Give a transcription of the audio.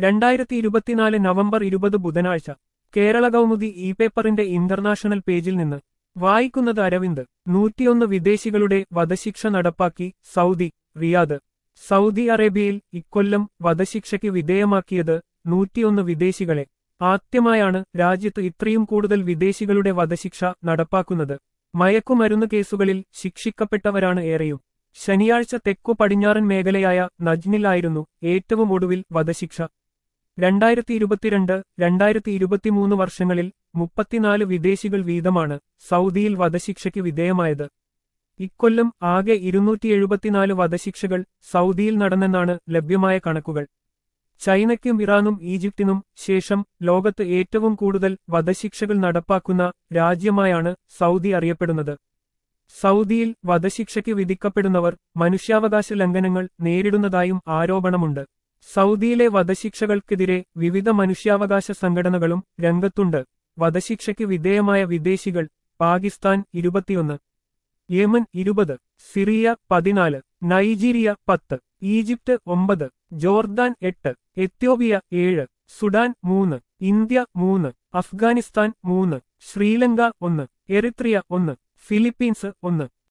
രണ്ടായിരത്തി ഇരുപത്തിനാല് നവംബർ ഇരുപത് ബുധനാഴ്ച കേരള കൗമുദി ഇ പേപ്പറിന്റെ ഇന്റർനാഷണൽ പേജിൽ നിന്ന് വായിക്കുന്നത് അരവിന്ദ് നൂറ്റിയൊന്ന് വിദേശികളുടെ വധശിക്ഷ നടപ്പാക്കി സൗദി റിയാദ് സൗദി അറേബ്യയിൽ ഇക്കൊല്ലം വധശിക്ഷയ്ക്ക് വിധേയമാക്കിയത് നൂറ്റിയൊന്ന് വിദേശികളെ ആദ്യമായാണ് രാജ്യത്ത് ഇത്രയും കൂടുതൽ വിദേശികളുടെ വധശിക്ഷ നടപ്പാക്കുന്നത് മയക്കുമരുന്ന് കേസുകളിൽ ശിക്ഷിക്കപ്പെട്ടവരാണ് ഏറെയും ശനിയാഴ്ച തെക്കു പടിഞ്ഞാറൻ മേഖലയായ നജ്നിലായിരുന്നു ഏറ്റവും ഒടുവിൽ വധശിക്ഷ രണ്ടായിരത്തി ഇരുപത്തിരണ്ട് രണ്ടായിരത്തി ഇരുപത്തിമൂന്ന് വർഷങ്ങളിൽ മുപ്പത്തിനാല് വിദേശികൾ വീതമാണ് സൗദിയിൽ വധശിക്ഷയ്ക്ക് വിധേയമായത് ഇക്കൊല്ലം ആകെ ഇരുന്നൂറ്റി എഴുപത്തിനാല് വധശിക്ഷകൾ സൗദിയിൽ നടന്നെന്നാണ് ലഭ്യമായ കണക്കുകൾ ചൈനയ്ക്കും ഇറാനും ഈജിപ്തിനും ശേഷം ലോകത്ത് ഏറ്റവും കൂടുതൽ വധശിക്ഷകൾ നടപ്പാക്കുന്ന രാജ്യമായാണ് സൗദി അറിയപ്പെടുന്നത് സൗദിയിൽ വധശിക്ഷയ്ക്ക് വിധിക്കപ്പെടുന്നവർ മനുഷ്യാവകാശ ലംഘനങ്ങൾ നേരിടുന്നതായും ആരോപണമുണ്ട് സൗദിയിലെ വധശിക്ഷകൾക്കെതിരെ വിവിധ മനുഷ്യാവകാശ സംഘടനകളും രംഗത്തുണ്ട് വധശിക്ഷയ്ക്ക് വിധേയമായ വിദേശികൾ പാകിസ്ഥാൻ ഇരുപത്തിയൊന്ന് യമൻ ഇരുപത് സിറിയ പതിനാല് നൈജീരിയ പത്ത് ഈജിപ്ത് ഒമ്പത് ജോർദാൻ എട്ട് എത്യോപ്യ ഏഴ് സുഡാൻ മൂന്ന് ഇന്ത്യ മൂന്ന് അഫ്ഗാനിസ്ഥാൻ മൂന്ന് ശ്രീലങ്ക ഒന്ന് എറിത്രിയ ഒന്ന് ഫിലിപ്പീൻസ് ഒന്ന്